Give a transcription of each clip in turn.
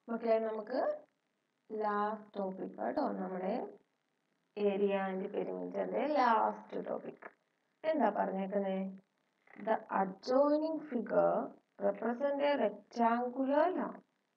മക്കളെ നമുക്ക് last topic കേട്ടോ നമ്മുടെ ഏരിയ ആൻഡ് പെരിമീറ്ററിന്റെ ലാസ്റ്റ് ടോപ്പിക് എന്താ പറഞ്ഞേക്കുന്നത് the adjoining figure represent a rectangular lawn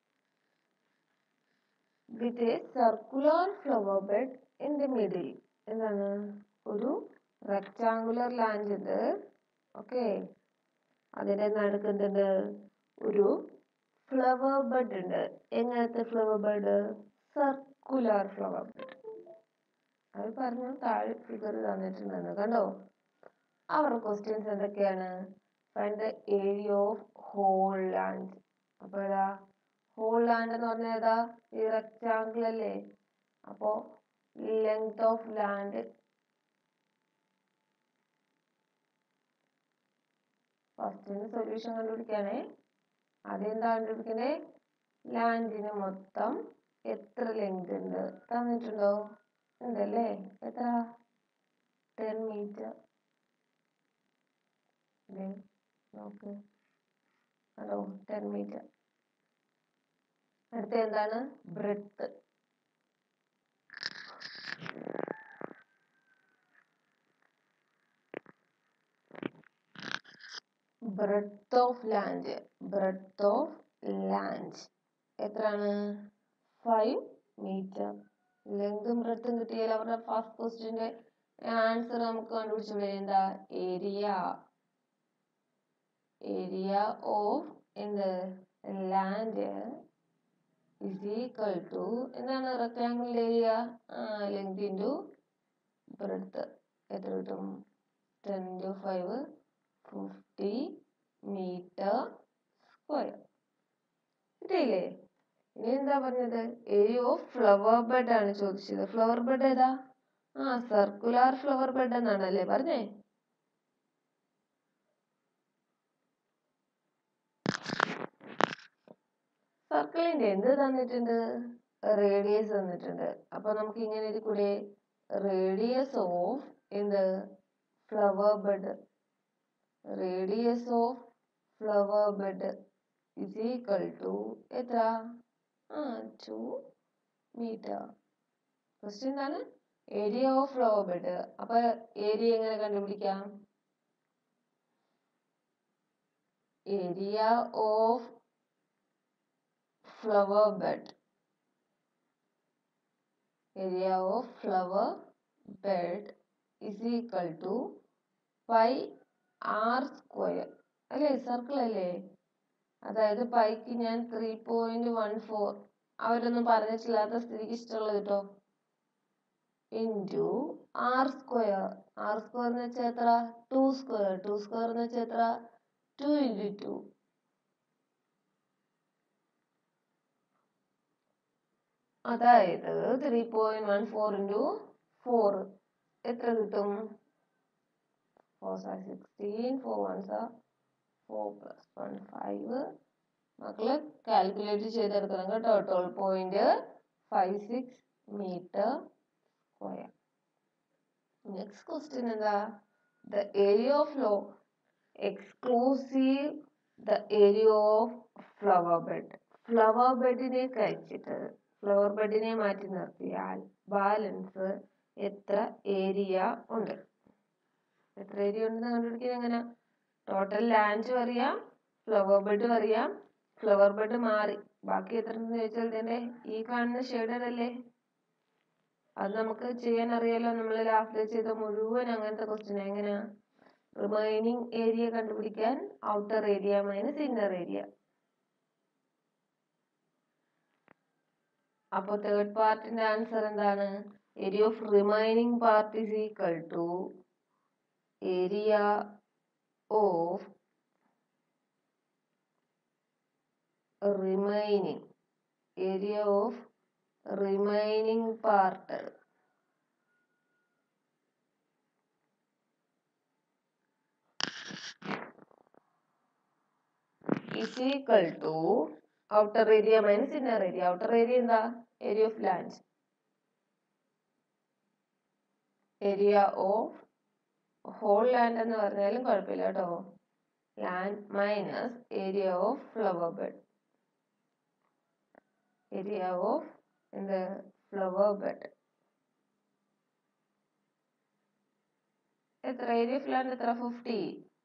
with a circular flower bed in the middle എന്താണ് ഒരു റെക്ടാങ്കുലർ ലാൻഡ് ഉണ്ട് ഓക്കെ അതിന്റെ നടുക്ക് എന്തുണ്ട് ഒരു ഫ്ലവർ ബഡ് ഉണ്ട് എങ്ങനത്തെ flower bed circular flower bed അത് പറഞ്ഞു താഴെ ഫിഗർ തന്നിട്ടുണ്ടെന്ന് കണ്ടോ അവരുടെ ക്വസ്റ്റ്യൻസ് എന്തൊക്കെയാണ് find the area of whole land അപ്പൊ ഏതാ ഹോൾ ലാൻഡ് എന്ന് പറഞ്ഞാൽ ഏതാ ഈ റെക്ടാങ്കിൾ അല്ലേ അപ്പോ ലെങ്ത് ഓഫ് ലാൻഡ് ഫസ്റ്റിന് സൊല്യൂഷൻ കണ്ടുപിടിക്കാനേ അതെന്താ കണ്ടുപിടിക്കണേ ലാൻഡിന് മൊത്തം എത്ര ലെങ്ത് ഉണ്ട് തന്നിട്ടുണ്ടോ ഉണ്ടല്ലേ എത്ര ടെൻ മീറ്റർ നോക്ക് ഹലോ ടെൻ മീറ്റർ അടുത്ത എന്താണ് breadth breadth of land breadth of land എത്രയാണ് ഫൈവ് മീറ്റർ ലെങ്തും ബ്രെഡ്ത്തും കിട്ടിയാൽ അവരുടെ ഫസ്റ്റ് ക്വസ്റ്റ്യന്റെ ആൻസർ നമുക്ക് കണ്ടുപിടിച്ചൂടെ എന്താ ഏരിയ ഏരിയ ഓഫ് എന്ത് ലാൻഡ് ഇസ് ഈക്വൽ ടു എന്താണ് rectangle area length into breadth എത്ര കിട്ടും ten two five fifty metre square കിട്ടിയില്ലേ ഇനി എന്താ പറഞ്ഞത് ഏരിയ ഓഫ് ഫ്ലവർ ബെഡ് ആണ് ചോദിച്ചത് ഫ്ലവർ ബെഡ് ഏതാ ആ സർക്കുലാർ ഫ്ലവർ ബെഡ് എന്നാണല്ലേ പറഞ്ഞേ സർക്കിളിന്റെ എന്ത് തന്നിട്ടുണ്ട് റേഡിയസ് തന്നിട്ടുണ്ട് അപ്പൊ നമുക്ക് ഇങ്ങനെ ഇത് കൂടെ റേഡിയസ് ഓഫ് എന്ത് flower bed radius of flower bed is equal to എത്ര ആ ടു മീറ്റർ ക്വസ്റ്റ്യൻ എന്താണ് ഏരിയ ഓഫ് ഫ്ലവർ ബെഡ് അപ്പൊ ഏരിയ എങ്ങനെ കണ്ടുപിടിക്കാം area of flower bed area of flower bed is equal to pi r square അല്ലേ circle അല്ലേ അതായത് പൈക്ക് ഞാൻ ത്രീ പോയിന്റ് വൺ ഫോർ അവരൊന്നും പറഞ്ഞിട്ടില്ലാത്ത സ്ഥിതിക്ക് ഇഷ്ടമുള്ളത് കേട്ടോ into R square R square എന്ന് വെച്ചാൽ എത്ര ടു സ്ക്വയർ ടു സ്ക്വയർ എന്ന് വെച്ചാൽ എത്ര ടു ഇൻറ്റു ടു അതായത് three point one four into four എത്ര കിട്ടും four sir sixteen four one sir four plus one five മക്കള് കാൽക്കുലേറ്റ് ചെയ്തെടുക്കണം കേട്ടോ twelve point five six metre square next question എന്താ the area of lawn exclusive the area of flower bed flower ബെഡിനെ കഴിച്ചിട്ട് flower ബെഡിനെ മാറ്റി നിർത്തിയാൽ balance എത്ര area ഉണ്ട് എത്ര ഏരിയ ഉണ്ടെന്ന് കണ്ടുപിടിക്കുന്നത് എങ്ങനെ ടോട്ടൽ ലാൻഡും അറിയാം ഫ്ലവർ ബെഡും അറിയാം ഫ്ലവർ ബെഡ് മാറി ബാക്കി എത്ര ഉണ്ടെന്ന് ചോദിച്ചാൽ ഇതിന്റെ ഈ കാണുന്ന ഷെയ്ഡഡ് അല്ലേ അത് നമുക്ക് ചെയ്യാൻ അറിയാലോ നമ്മൾ ലാസ്റ്റ് ചെയ്ത മുഴുവൻ അങ്ങനത്തെ ക്വസ്റ്റ്യൻ എങ്ങനെയാ റിമൈനിങ് ഏരിയ കണ്ടുപിടിക്കാൻ outer area minus inner area അപ്പോൾ തേർഡ് പാർട്ടിന്റെ ആൻസർ എന്താണ് area of remaining part is equal to area of remaining area of remaining part is equal to outer area minus inner area. Outer area എന്താ area of land. area of whole land എന്ന് പറഞ്ഞാലും കുഴപ്പമില്ല കേട്ടോ land minus area of flower bed. Area of എന്ത് flower bed എത്ര area plant എത്ര fifty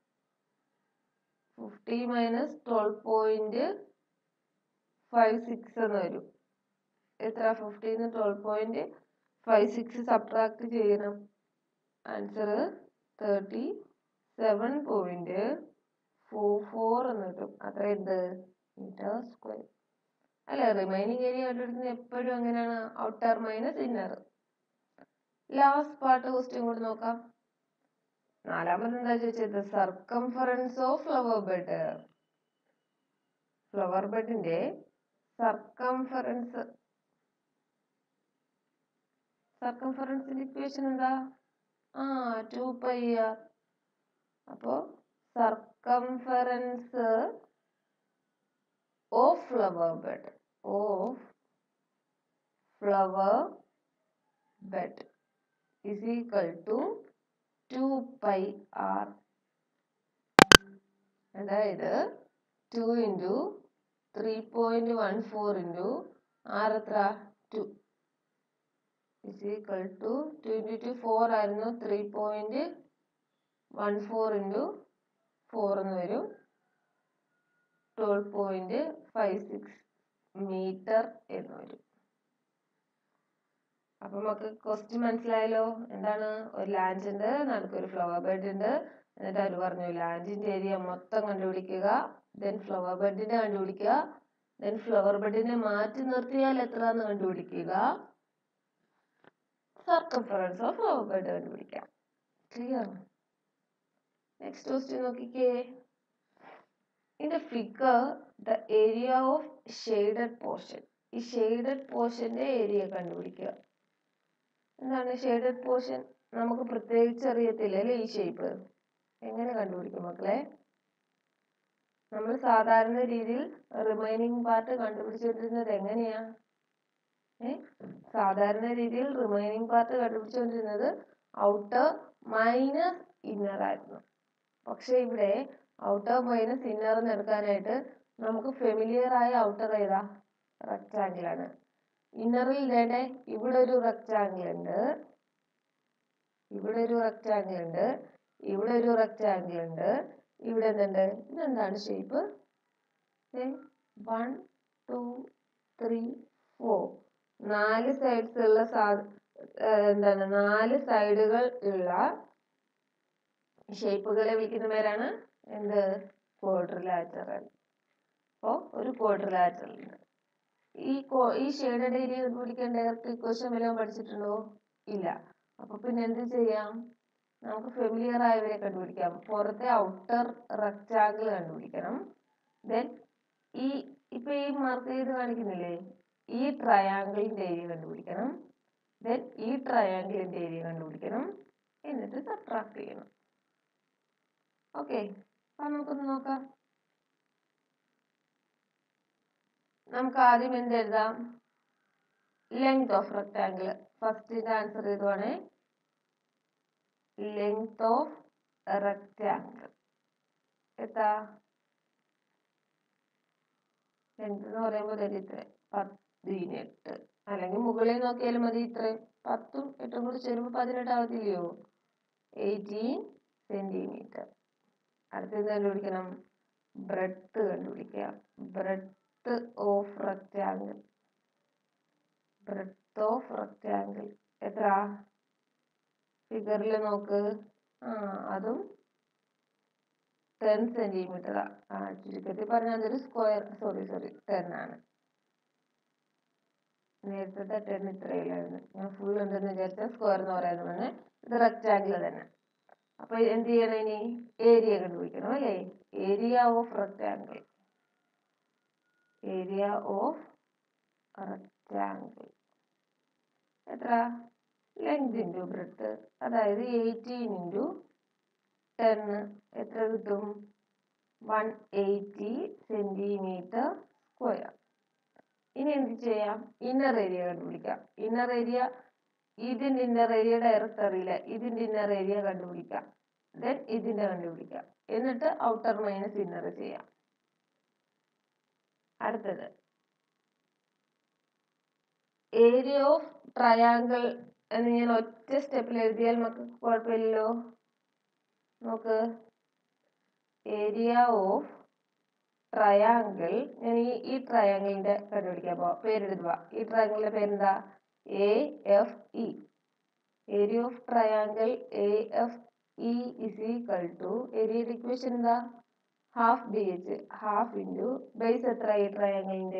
fifty minus twelve point five six എന്ന് വരും എത്ര ഫിഫ്റ്റീന്ന് twelve point five six subtract ചെയ്യണം answer thirty seven point four four എന്ന് കിട്ടും അത്ര എന്ത് മീറ്റർ സ്ക്വയർ അല്ല റിമൈനിങ് ഏരിയ കണ്ടുപിടിക്കുന്നത് എപ്പോഴും എങ്ങനെയാണ് outer minus inner last part question കൂടി നോക്കാം നാലാമത് എന്താ ചോദിച്ചത് circumference of flower bed flower ബെഡിന്റെ സർക്കംഫറൻസ് സർക്കംഫറൻസിന്റെ ഇക്വേഷൻ എന്താ ആ ടു പൈ ആർ അപ്പോ circumference of flower bed of flower bed is equal to 2 pi R അതായത് two into three point one four into R എത്ര two is equal to two into two four ആയിരുന്നു three point one four into four എന്ന് വരും twelve point five six metre എന്ന് വരും അപ്പൊ നമുക്ക് question മനസ്സിലായല്ലോ എന്താണ് ഒരു ലാൻഡ് ഉണ്ട് നടുക്കൊരു ഫ്ലവർ ബെഡ് ഉണ്ട് എന്നിട്ട് അവർ പറഞ്ഞു ലാൻഡിന്റെ ഏരിയ മൊത്തം കണ്ടുപിടിക്കുക ദെൻ ഫ്ലവർ ബെഡിന്റെ കണ്ടുപിടിക്കുക ദെൻ ഫ്ലവർ ബെഡിനെ മാറ്റി നിർത്തിയാൽ എത്ര എന്ന് കണ്ടുപിടിക്കുക സർക്കംഫറൻസ് ഓഫ് ഫ്ലവർ ബെഡ് കണ്ടുപിടിക്കാം ക്ലിയർ നെക്സ്റ്റ് ക്വസ്റ്റ്യൻ നോക്കിക്കേ in the figure the area of shaded portion ഈ ഷെയ്ഡഡ് പോർഷന്റെ ഏരിയ കണ്ടുപിടിക്കുക എന്താണ് ഷെയ്ഡഡ് പോർഷൻ നമുക്ക് പ്രത്യേകിച്ച് അറിയത്തില്ല അല്ലേ ഈ ഷേപ്പ് എങ്ങനെ കണ്ടുപിടിക്കും മക്കളെ നമ്മൾ സാധാരണ രീതിയിൽ റിമൈനിങ് പാർട്ട് കണ്ടുപിടിച്ചുകൊണ്ടിരുന്നത് എങ്ങനെയാ ഏ സാധാരണ രീതിയിൽ റിമൈനിങ് പാർട്ട് കണ്ടുപിടിച്ചുകൊണ്ടിരുന്നത് ഔട്ടർ മൈനസ് ഇന്നർ ആയിരുന്നു പക്ഷെ ഇവിടെ ഔട്ടർ മൈനസ് ഇന്നർ എന്ന് എടുക്കാനായിട്ട് നമുക്ക് ഫെമിലിയർ ആയ ഔട്ടർ ഏതാ റെക്റ്റാങ്കിൾ ആണ് ഇന്നറിൽ വേണ്ടേ ഇവിടെ ഒരു റെക്റ്റാങ്കിൾ ഉണ്ട് ഇവിടെ ഒരു റെക്റ്റാങ്കിൾ ഉണ്ട് ഇവിടെ ഒരു റെക്റ്റാങ്കിൾ ഉണ്ട് ഇവിടെ എന്തുണ്ട് ഇതെന്താണ് shape one two three four നാല് സൈഡ്സ് ഉള്ള സാ എന്താണ് നാല് സൈഡുകൾ ഉള്ള ഷേപ്പുകളെ വിളിക്കുന്ന പേരാണ് എന്ത് ക്വാഡ്രിലാറ്ററൽ അപ്പോൾ ഒരു ക്വാഡ്രിലാറ്ററൽ ഉണ്ട് ഈ ഈ ഷെയ്ഡഡ് ഏരിയ കണ്ടുപിടിക്കാൻ ഡയറക്റ്റ് ഇക്വേഷൻ വല്ലതും പഠിച്ചിട്ടുണ്ടോ ഇല്ല അപ്പൊ പിന്നെ എന്ത് ചെയ്യാം നമുക്ക് ഫെമിലിയർ ആയവരെ കണ്ടുപിടിക്കാം പുറത്തെ ഔട്ടർ റെക്റ്റാങ്കിൾ കണ്ടുപിടിക്കണം ദെൻ ഈ ഇപ്പൊ ഈ മാർക്ക് ചെയ്ത് കാണിക്കുന്നില്ലേ ഈ ട്രയാങ്കിളിന്റെ ഏരിയ കണ്ടുപിടിക്കണം ദെൻ ഈ ട്രയാങ്കിളിന്റെ ഏരിയ കണ്ടുപിടിക്കണം എന്നിട്ട് സബ്ട്രാക്ട് ചെയ്യണം ഓക്കെ അപ്പൊ നമുക്കൊന്ന് നോക്കാം നമുക്ക് ആദ്യം എന്ത് എഴുതാം ലെങ്ത് ഓഫ് റെക്ടാങ്കിൾ ഫസ്റ്റിന്റെ ആൻസർ ചെയ്തുവാണേ ലെങ്ത് ഓഫ് റെക്ടാങ്കിൾ എത്താ ലെങ്ത് എന്ന് പറയുമ്പോൾ ഇത്ര പതിനെട്ട് അല്ലെങ്കിൽ മുകളിൽ നോക്കിയാലും മതി ഇത്ര പത്തും എട്ടും കൂടി ചേരുമ്പോൾ പതിനെട്ട് ആവത്തില്ലയോ എയ്റ്റീൻ സെന്റിമീറ്റർ അടുത്തത് കണ്ടുപിടിക്കണം ബ്രെഡ്ത്ത് കണ്ടുപിടിക്കുക breadth of rectangle breadth of rectangle എത്ര ഫിഗറിൽ നോക്ക് ആ അതും ടെൻ സെന്റിമീറ്റർ ആ ചുരുക്കത്തിൽ പറഞ്ഞാൽ അതൊരു സ്ക്വയർ സോറി സോറി ടെൻ ആണ് നേരത്തെ ടെൻ ഇത്രയില്ലായിരുന്നു ഞാൻ ഫുൾ ഉണ്ടെന്ന് വിചാരിച്ച സ്ക്വയർ എന്ന് പറയുന്നത് ഇത് റെക്റ്റാങ്കിൾ തന്നെ അപ്പൊ എന്ത് ചെയ്യണം ഇനി ഏരിയ കണ്ടുപിടിക്കണം അല്ലേ area of rectangle area of rectangle എത്ര ലെങ്ത് ഇൻറ്റു ബ്രെഡ്ത്ത് അതായത് എയ്റ്റീൻ ഇൻറ്റു ടെൻ എത്ര കിട്ടും വൺ എയ്റ്റി സെൻറ്റിമീറ്റർ സ്ക്വയർ ഇനി എന്ത് ചെയ്യാം ഇന്നർ ഏരിയ കണ്ടുപിടിക്കാം ഇന്നർ ഏരിയ ഇതിൻ്റെ ഇന്നർ ഏരിയ ഡയറക്റ്റ് അറിയില്ല ഇതിൻ്റെ ഇന്നർ ഏരിയ കണ്ടുപിടിക്കാം ദെൻ ഇതിൻ്റെ കണ്ടുപിടിക്കാം എന്നിട്ട് ഔട്ടർ മൈനസ് ഇന്നർ ചെയ്യാം അടുത്തത് ഏരിയ ഓഫ് ട്രയാങ്കിൾ എന്ന് ഞാൻ ഒറ്റ സ്റ്റെപ്പിൽ എഴുതിയാൽ മക്കൾക്ക് കുഴപ്പമില്ലല്ലോ നോക്ക് ഏരിയ ഓഫ് ട്രയാങ്കിൾ ഞാൻ ഈ ഈ ട്രയാങ്കിളിന്റെ കണ്ടുപിടിക്കാൻ പോവാം പേരെഴുതുക ഈ ട്രയാങ്കിളിന്റെ പേരെന്താ A F E area of triangle A F E is equal to ഏരിയയുടെ ഇക്വേഷൻ എന്താ half B H half into base എത്ര ഈ ട്രയാങ്കിളിന്റെ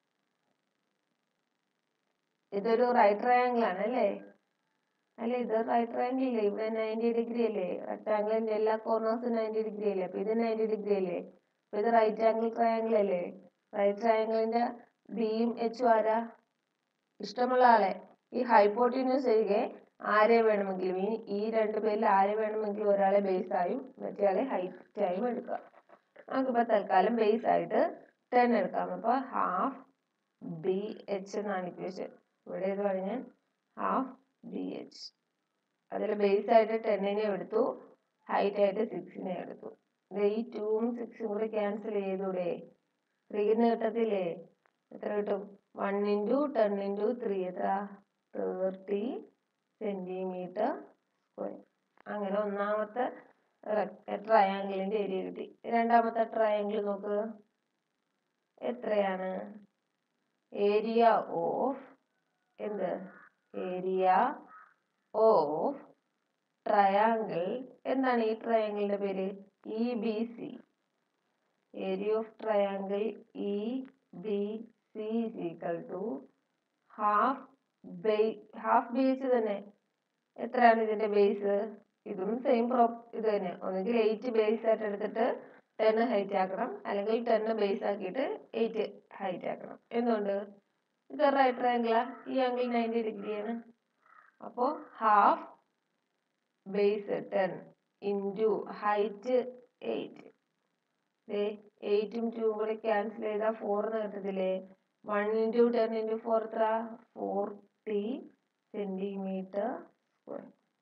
ഇതൊരു റൈറ്റ് ട്രയാങ്കിൾ ആണ് അല്ലേ അല്ലേ ഇത് റൈറ്റ് ട്രയാങ്കിൾ ഇല്ലേ ഇവിടെ നയൻറ്റി ഡിഗ്രി അല്ലേ റെക്ടാങ്കിളിന്റെ എല്ലാ കോർണേഴ്സും നയൻറ്റി ഡിഗ്രി അല്ലേ അപ്പൊ ഇത് നയൻറ്റി ഡിഗ്രി അല്ലേ അപ്പൊ ഇത് റൈറ്റ് ആംഗിൾ ട്രയാങ്കിൾ അല്ലേ റൈറ്റ് ട്രയാങ്കിളിന്റെ ബിയും എച്ചും ആരാ ഇഷ്ടമുള്ള ആളെ ഈ ഹൈപ്പോട്ടിന്യൂസ് ഒഴികെ ആരെ വേണമെങ്കിലും ഈ ഈ രണ്ട് പേരിൽ ആരെ വേണമെങ്കിലും ഒരാളെ ബേസ് ആയും മറ്റേയാളെ ഹൈറ്റ് ആയും എടുക്കാം നമുക്കിപ്പോ തൽക്കാലം ബേസ് ആയിട്ട് ടെൻ എടുക്കാം അപ്പൊ ഹാഫ് ബി എച്ച് എന്നാണ് ഇക്വേഷൻ ഇവിടെ ഇത് പറഞ്ഞാൽ ഹാഫ് ബി എച്ച് അതിൽ ബേസ് ആയിട്ട് ടെന്നിനെ എടുത്തു ഹൈറ്റ് ആയിട്ട് സിക്സിനെ എടുത്തു ഇത് ഈ ടൂവും സിക്സും കൂടി ക്യാൻസൽ ചെയ്തൂടെ ത്രീന്ന് കിട്ടത്തില്ലേ എത്ര കിട്ടും one into ten into three എത്ര തേർട്ടി സെൻറ്റിമീറ്റർ സ്ക്വയർ അങ്ങനെ ഒന്നാമത്തെ ട്രയാങ്കിളിൻ്റെ ഏരിയ കിട്ടി രണ്ടാമത്തെ ട്രയാങ്കിൾ നോക്ക് എത്രയാണ് ഏരിയ ഓഫ് എന്ത് ഏരിയ ഓഫ് ട്രയാങ്കിൾ എന്താണ് ഈ ട്രയാങ്കിളിന്റെ പേര് E B C area of triangle E B C is equal to half half base തന്നെ എത്രയാണ് ഇതിന്റെ ബേസ് ഇതും സെയിം പ്രോ ഇത് തന്നെ ഒന്നുകിൽ എയ്റ്റ് ബേസ് ആയിട്ട് എടുത്തിട്ട് ടെൻ ഹൈറ്റ് ആക്കണം അല്ലെങ്കിൽ ടെൻ ബേസ് ആക്കിയിട്ട് എയ്റ്റ് ഹൈറ്റ് ആക്കണം എന്തുകൊണ്ട് ഇത് റൈറ്റ് ട്രയാങ്കിളാ ഈ ആംഗിൾ നയൻറ്റി ഡിഗ്രിയാണ് അപ്പോൾ half base ten into height eight എയ്റ്റും ടൂവും കൂടെ ക്യാൻസൽ ചെയ്താൽ ഫോർ എന്ന് കിട്ടത്തില്ലേ one into ten into four എത്ര ഫോർട്ടി സെൻറ്റിമീറ്റർ സ്ക്വയർ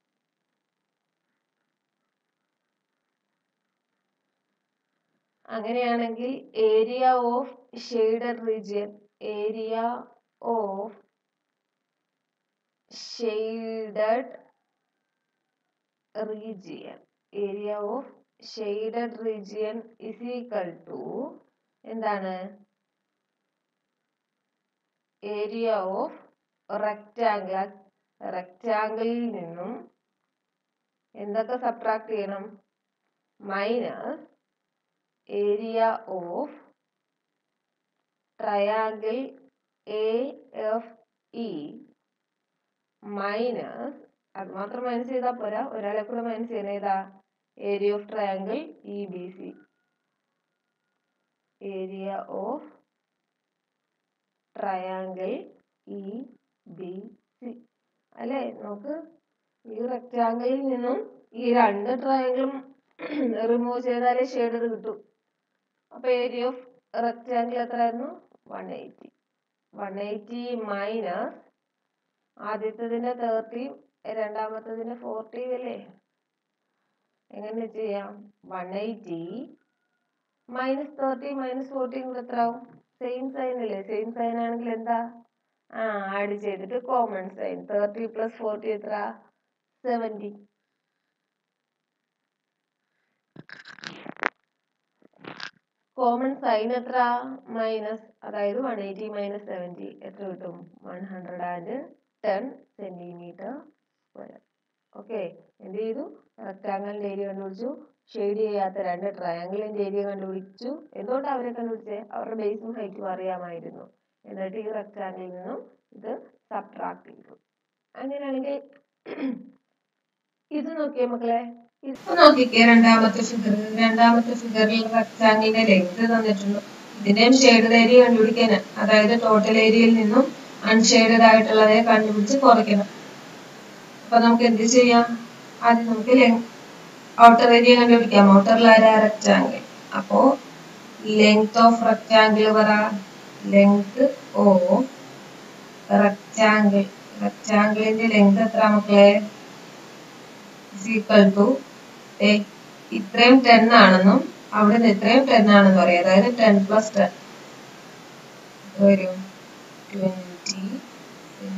അങ്ങനെയാണെങ്കിൽ area of shaded region area of shaded region area of shaded region is equal to എന്താണ് area of rectangle റെക്റ്റാങ്കിളിൽ നിന്നും എന്തൊക്കെ സബ്ട്രാക്ട് ചെയ്യണം minus area of triangle A F E minus അത് മാത്രം minus ചെയ്താൽ പോരാ ഒരാളെ കൂടെ മൈനസ് ചെയ്യണം ഏതാ area of triangle E B C area of triangle E B C അല്ലേ നമുക്ക് ഈ റെക്റ്റാങ്കിളിൽ നിന്നും ഈ രണ്ട് ട്രയാങ്കിളും റിമൂവ് ചെയ്താലേ ഷെയ്ഡഡ് കിട്ടൂ അപ്പൊ ഏരിയ ഓഫ് റെക്റ്റാങ്കിൾ എത്രയായിരുന്നു one eighty one eighty minus ആദ്യത്തതിന്റെ തേർട്ടി രണ്ടാമത്തതിന്റെ ഫോർട്ടി അല്ലേ എങ്ങനെ ചെയ്യാം one eighty minus thirty minus ഫോർട്ടിയും കൂടെ എത്ര ആവും സെയിം സൈൻ അല്ലേ സെയിം സൈൻ ആണെങ്കിൽ എന്താ ആ ആഡ് ചെയ്തിട്ട് common sign thirty plus forty എത്ര സെവൻറ്റി കോമൺ സൈൻ എത്ര മൈനസ് അതായത് വൺ എയ്റ്റി മൈനസ് സെവൻറ്റി എത്ര കിട്ടും one hundred and ten centimetre square okay എന്ത് ചെയ്തു റെക്ടാങ്കിളിന്റെ ഏരിയ കണ്ടുപിടിച്ചു ഷെയ്ഡ് ചെയ്യാത്ത രണ്ട് ട്രയാങ്കിളിന്റെ ഏരിയ കണ്ടുപിടിച്ചു എന്തുകൊണ്ടാണ് അവരെ കണ്ടുപിടിച്ചത് അവരുടെ ബേസും ഹൈറ്റും അറിയാമായിരുന്നു എന്നിട്ട് ഈ റെക്ടാങ്കിളിൽ നിന്നും ഇത് സബ്ട്രാക്ട് ചെയ്തു അങ്ങനെയാണെങ്കിൽ ഇത് നോക്കിയേ മക്കളെ ഇപ്പൊ നോക്കിക്കേ രണ്ടാമത്തെ ഫിഗർ രണ്ടാമത്തെ ഫിഗറിൽ റെക്ടാങ്കിളിന്റെ ലെങ്ത് തന്നിട്ടുണ്ട് ഇതിന്റെയും ഷെയ്ഡഡ് ഏരിയ കണ്ടുപിടിക്കാന് അതായത് ടോട്ടൽ ഏരിയയിൽ നിന്നും അൺഷെയ്ഡഡ് ആയിട്ടുള്ളതെ കണ്ടുപിടിച്ച് കുറയ്ക്കണം അപ്പൊ നമുക്ക് എന്ത് ചെയ്യാം ആദ്യം നമുക്ക് ഔട്ടർ ഏരിയ കണ്ടുപിടിക്കാം ഔട്ടറിൽ ആരാ റെക്ടാങ്കിൾ അപ്പോ ലെങ്ത് ഓഫ് റെക്ടാങ്കിൾ പറ ലെങ്ത് ഓഫ് റെക്ടാങ്കിൾ റെക്ടാങ്കിളിന്റെ ലെങ്ത് എത്ര മക്കളെ ഈക്വൽ ടു ഇത്രയും ടെൻ ആണെന്നും അവിടെ നിന്ന് ഇത്രയും ടെൻ ആണെന്ന് പറയാം അതായത് ടെൻ പ്ലസ് ടെൻ വരും ട്വന്റി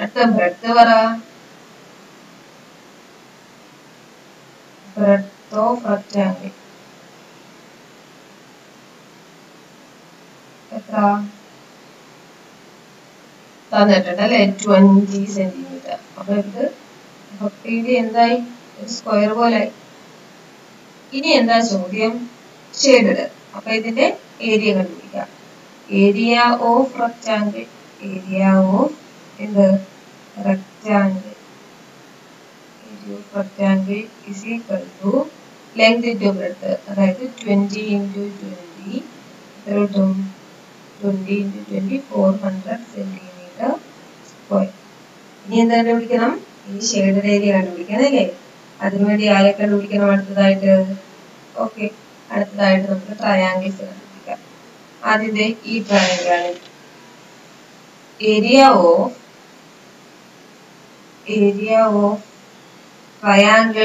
അടുത്ത ബ്രെഡ്ത്ത് പറ ബ്രെഡ്ത്ത് ഓഫ് റെക്റ്റാങ്കിൾ എത്ര തന്നിട്ടുണ്ട് അല്ലെ ട്വന്റി സെന്റിമീറ്റർ അപ്പൊ ഇത് ഫിഫ്റ്റീന്റെ എന്തായി ഒരു സ്ക്വയർ പോലെ ഇനി എന്താ ചോദ്യം ഷെയ്ഡഡ് അപ്പൊ ഇതിന്റെ ഏരിയ കണ്ടുപിടിക്കാം area of rectangle area of എന്ത് rectangle area of rectangle is equal to length into breadth അതായത് ട്വന്റി ഇൻറ്റു ട്വന്റി എത്ര കിട്ടും twenty into twenty four hundred centimetre square ഇനി എന്താ കണ്ടുപിടിക്കണം ഈ ഷെയ്ഡഡ് ഏരിയ കണ്ടുപിടിക്കണം അല്ലേ അതിനുവേണ്ടി ആരെ കണ്ടുപിടിക്കണം അടുത്തതായിട്ട് ഓക്കെ അടുത്തതായിട്ട് നമുക്ക് ട്രയാങ്കിൾസ് കണ്ടുപിടിക്കാം ആദ്യത്തെ ഈ ട്രയാങ്കിൾ ആണ് area of area of triangle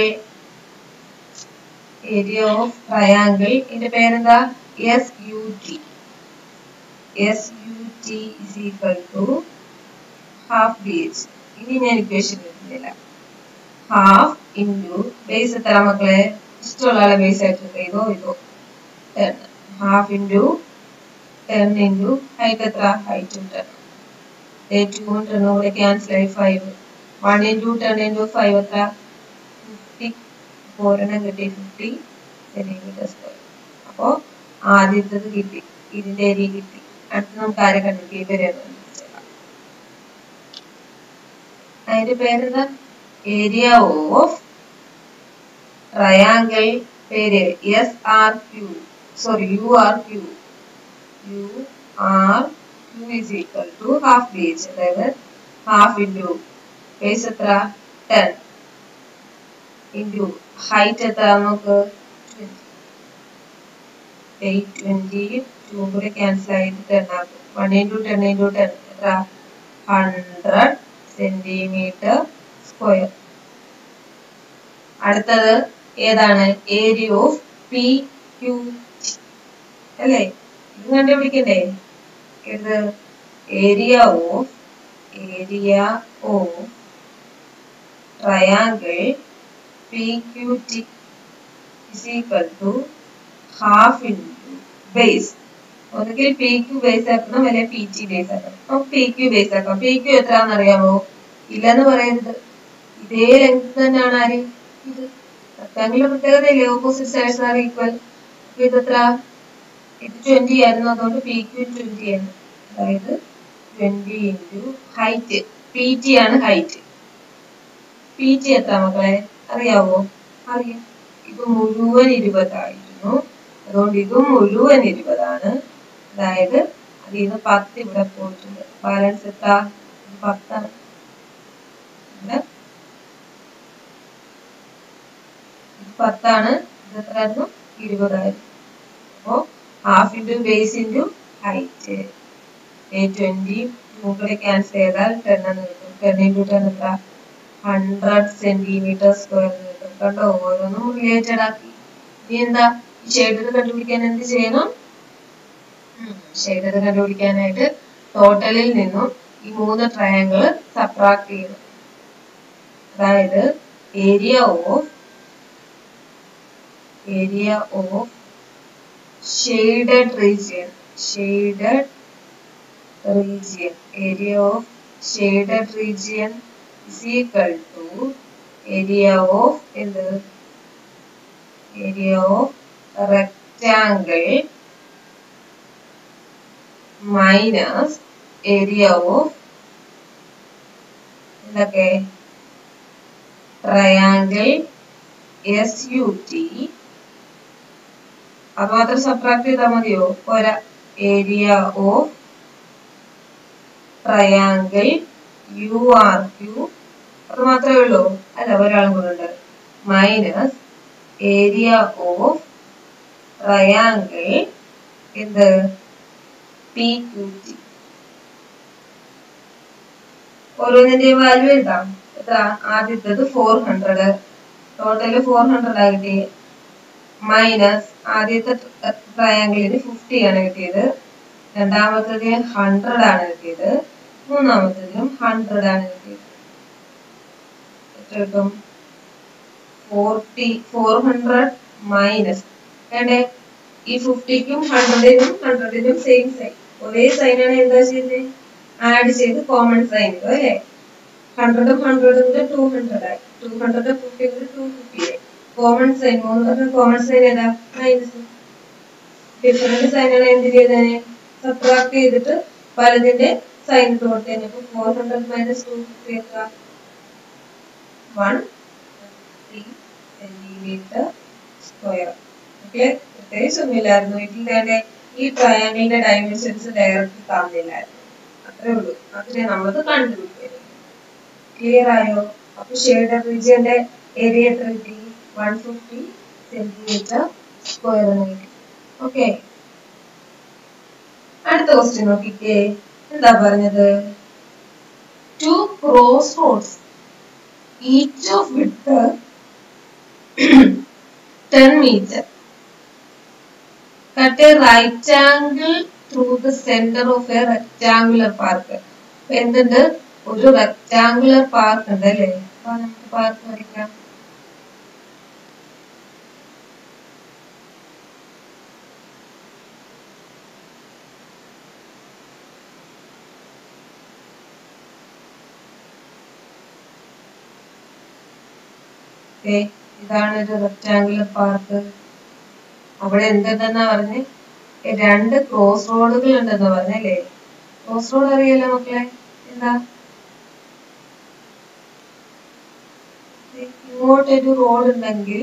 area of triangle ഇതിന്റെ പേരെന്താ S U T S U T is equal to half B H ഇനി ഞാൻ ഇക്വേഷൻ എഴുതുന്നില്ല ഹാഫ് ഇൻറ്റു ബേസ് എത്ര മക്കളെ ഇഷ്ടമുള്ള ആളെ ബേസ് ആയിട്ട് ഇതോ ഇതോ ten half into ten into height എത്ര ഹൈറ്റും ടെൻ ടൂവും ടെണ്ണും കൂടെ ക്യാൻസൽ ആയി five one into ten into five എത്ര ഫിഫ്റ്റി ഒരെണ്ണം കിട്ടി ഫിഫ്റ്റി സെന്റിമീറ്റർ സ്ക്വയർ അപ്പോൾ ആദ്യത്തത് കിട്ടി ഇതിന്റെ ഏരിയ കിട്ടി അടുത്ത് നമുക്ക് ആരെ കണ്ടുപിടിക്കും ഇവരെ കണ്ടുപിടിച്ചേക്കാം അതിന്റെ പേരെന്താ ഏരിയ ഓഫ് ട്രയാങ്കിൾ പേര് S R Q sorry U R Q U R Q is equal to half base അതായത് ഹാഫ് ഇൻറ്റു ബേസ് എത്ര ടെൻ ഇൻറ്റു ഹൈറ്റ് എത്ര നമുക്ക് എയ്റ്റ് ട്വന്റി ടു കൂടെ ക്യാൻസൽ ആയിട്ട് ടെൻ ആക്കും one into ten into ten എത്ര hundred centimetre square അടുത്തത് ഏതാണ് ഏരിയ ഓഫ് പി ക്യു അല്ലേ ഇത് കണ്ടുപിടിക്കണ്ടേ ഇത് area of area of triangle P Q T is equal to half into base ഒന്നുകിൽ പി ക്യു ബേസ് ആക്കണം അല്ലെങ്കിൽ പി ടി ബേസ് ആക്കണം നമുക്ക് പി ക്യു ബേസ് ആക്കാം പി ക്യു എത്രയാണെന്ന് അറിയാമോ ഇല്ലെന്ന് പറയരുത് ഇതേ ലെങ്ത് തന്നെയാണ് ആര് ഇത് റെക്ടാങ്കിളിന്റെ പ്രത്യേകതയില്ലേ ഓപ്പോസിറ്റ് സൈഡ്സ് ആർ ഈക്വൽ ഇത് എത്ര ഇത് ട്വന്റി ആയിരുന്നു അതുകൊണ്ട് പി ക്യു ട്വന്റി ആണ് അതായത് twenty into height P T ആണ് ഹൈറ്റ് പി ടി എത്ര മക്കളെ അറിയാവോ അറിയാം ഇത് മുഴുവൻ ഇരുപതായിരുന്നു അതുകൊണ്ട് ഇതും മുഴുവൻ ഇരുപതാണ് അതായത് അതിൽ നിന്ന് പത്ത് ഇവിടെ പോയിട്ടുണ്ട് ബാലൻസ് എത്ര ഇത് പത്താണ് ഇവിടെ ഇത് പത്താണ് ഇത് എത്രയായിരുന്നു ഇരുപതായിരുന്നു അപ്പോ half into base into height twenty കൂടെ ക്യാൻസൽ ചെയ്താൽ ടെൻ എന്ന് കിട്ടും ടെൻ ഇൻറ്റു ടെൻ എത്ര ഹൺഡ്രഡ് സെന്റിമീറ്റർ സ്ക്വയർ കിട്ടും കണ്ടോ ഓരോന്നും റിലേറ്റഡ് ആക്കി ഇനി എന്താ ഈ ഷെയ്ഡഡ് കണ്ടുപിടിക്കാൻ എന്ത് ചെയ്യണം ഷെയ്ഡഡ് കണ്ടുപിടിക്കാനായിട്ട് ടോട്ടലിൽ നിന്നും ഈ മൂന്ന് ട്രയാങ്കിൾ സബ്ട്രാക്ട് ചെയ്യണം അതായത് area of area of shaded region shaded region area of shaded region is equal to area of in the area of rectangle minus area of എന്തൊക്കെ ട്രയാങ്കിൾ എസ് യു ടി അത് മാത്രം subtract ചെയ്താൽ മതിയോ പോരാ area of triangle U R Q അത് മാത്രമേ ഉള്ളൂ അല്ല ഒരാളും കൂടെ ഉണ്ട് മൈനസ് ഏരിയ ഓഫ് ട്രയാങ്കിൾ എന്ത് പി ക്യു ടി ഓരോന്നിന്റെ വാല്യൂ എഴുതാം എത്ര ആദ്യത്തേത് four hundred total four hundred ആ കിട്ടി മൈനസ് ആദ്യത്തെ ട്രയാങ്കിളിന് ഫിഫ്റ്റി ആണ് കിട്ടിയത് രണ്ടാമത്തേത് ഹൺഡ്രഡ് ആണ് കിട്ടിയത് മൂന്നാമത്തേതിലും ഹൺഡ്രഡ് ആണ് കിട്ടിയത് എത്ര കിട്ടും ഫോർട്ടി ഫോർ ഹൺഡ്രഡ് മൈനസ് വേണ്ടേ ഈ ഫിഫ്റ്റിക്കും ഹൺഡ്രഡിനും ഹൺഡ്രഡിനും സെയിം സൈൻ ഒരേ സൈനാണ് എന്താ ചെയ്യുന്നത് ആഡ് ചെയ്ത് കോമൺ സൈൻ ഇടും അല്ലേ ഹൺഡ്രഡും ഹൺഡ്രഡും കൂടെ ടു ഹൺഡ്രഡ് ആയി ടു ഹൺഡ്രഡ് ഫിഫ്റ്റി കൂടെ ടു ഫിഫ്റ്റി ആയി കോമൺ സൈൻ മൂന്ന് പറഞ്ഞ കോമൺ സൈൻ ഏതാ മൈനസ് ഡിഫറെന്റ് സൈനാണ് എന്ത് ചെയ്തതിനെ സബ്ട്രാക്ട് ചെയ്തിട്ട് വലതിന്റെ സൈൻ ഇട്ട് കൊടുത്തതിന് അപ്പൊ four hundred minus two fifty എത്ര one three centimetre square okay പ്രത്യേകിച്ച് ഒന്നുമില്ലായിരുന്നു ഇതിൽ തന്നെ ഈ ട്രയാങ്കിളിന്റെ ഡയമെൻഷൻസ് ഡയറക്റ്റ് തന്നില്ലായിരുന്നു അത്രേ ഉള്ളൂ അതിനെ നമ്മളത് കണ്ടുപിടിക്കുന്നു ക്ലിയർ ആയോ അപ്പൊ ഷെയ്ഡർ റീജിയന്റെ ഏരിയ എത്ര കിട്ടി വൺ ഫിഫ്റ്റി സെന്റിമീറ്റർ സ്ക്വയർ എന്ന് കിട്ടി ഓക്കെ അടുത്ത ക്വസ്റ്റ്യൻ നോക്കിക്കേ എന്താ പറഞ്ഞത് two cross roads each of width ten metre cut a right angle through the center of a rectangular park. അപ്പൊ എന്തുണ്ട് ഒരു റെക്ടാങ്കുലർ പാർക്ക് ഉണ്ട് അല്ലേ അപ്പൊ നമുക്ക് പാർക്ക് വരയ്ക്കാം ദേ, ഇതാണ് ഒരു റെക്ടാങ്കുലർ പാർക്ക് അവിടെ എന്തുണ്ടെന്നാ പറഞ്ഞ് രണ്ട് ക്രോസ് റോഡുകൾ ഉണ്ടെന്ന് പറഞ്ഞല്ലേ ക്രോസ് റോഡ് അറിയാലോ മക്കളെ എന്താ ഇങ്ങോട്ടൊരു റോഡ് ഉണ്ടെങ്കിൽ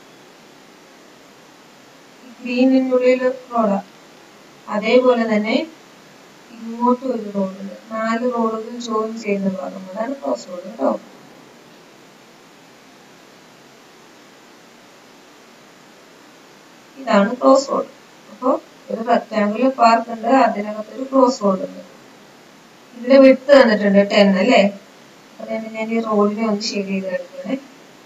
ഗ്രീനിനുള്ളിൽ റോഡാ അതേപോലെ തന്നെ ഇങ്ങോട്ടും ഒരു റോഡുണ്ട് നാല് റോഡുകൾ ജോയിൻ ചെയ്യുന്ന ഭാഗം അതാണ് ക്രോസ് റോഡ് കേട്ടോ ഇതാണ് ക്രോസ് റോഡ് അപ്പോ ഒരു റെക്ടാങ്കുലർ പാർക്ക് ഉണ്ട് അതിനകത്ത് ഒരു ക്രോസ് റോഡ് ഉണ്ട് ഇതിന്റെ വിട്ട് തന്നിട്ടുണ്ട് ടെൻ അല്ലേ അതുകൊണ്ട് ഞാൻ ഈ റോഡിനെ ഒന്ന് ഷെയ്ഡ് ചെയ്ത് എടുക്കണേ